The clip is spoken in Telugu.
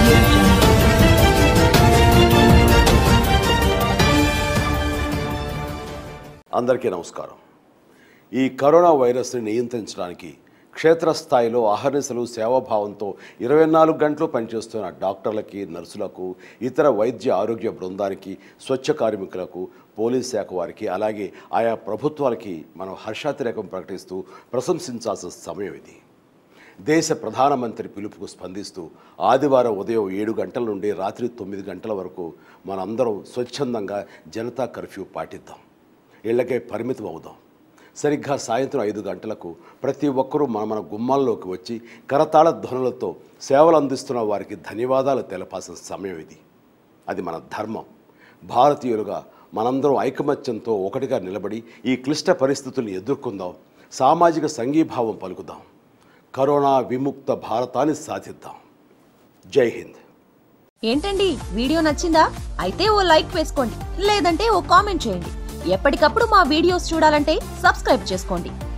audio jungle. అందరికీ నమస్కారం ఈ కరోనా వైరస్ని నియంత్రించడానికి క్షేత్రస్థాయిలో అహర్నిశలు సేవాభావంతో ఇరవై నాలుగు గంటలు పనిచేస్తున్న డాక్టర్లకి నర్సులకు ఇతర వైద్య ఆరోగ్య బృందానికి స్వచ్ఛ కార్మికులకు పోలీస్ శాఖ వారికి అలాగే ఆయా ప్రభుత్వాలకి మనం హర్షాతిరేకం ప్రకటిస్తూ ప్రశంసించాల్సిన సమయం ఇది దేశ ప్రధానమంత్రి పిలుపుకు స్పందిస్తూ ఆదివారం ఉదయం ఏడు గంటల నుండి రాత్రి తొమ్మిది గంటల వరకు మనందరం స్వచ్ఛందంగా జనతా కర్ఫ్యూ పాటిద్దాం ఇళ్లకే పరిమితం అవుదాం సరిగ్గా సాయంత్రం ఐదు గంటలకు ప్రతి ఒక్కరూ మన మన గుమ్మాల్లోకి వచ్చి కరతాళ ధ్వనులతో సేవలు అందిస్తున్న వారికి ధన్యవాదాలు తెలపాల్సిన సమయం ఇది అది మన ధర్మం భారతీయులుగా మనందరం ఐకమత్యంతో ఒకటిగా నిలబడి ఈ క్లిష్ట పరిస్థితుల్ని ఎదుర్కొందాం సామాజిక సంఘీభావం పలుకుదాం కరోనా విముక్త భారతాన్ని సాధిద్దాం జై హింద్ ఏంటండి వీడియో నచ్చిందా అయితే ఓ లైక్ వేసుకోండి లేదంటే ఓ కామెంట్ చేయండి ఎప్పటికప్పుడు మా వీడియోస్ చూడాలంటే సబ్స్క్రైబ్ చేసుకోండి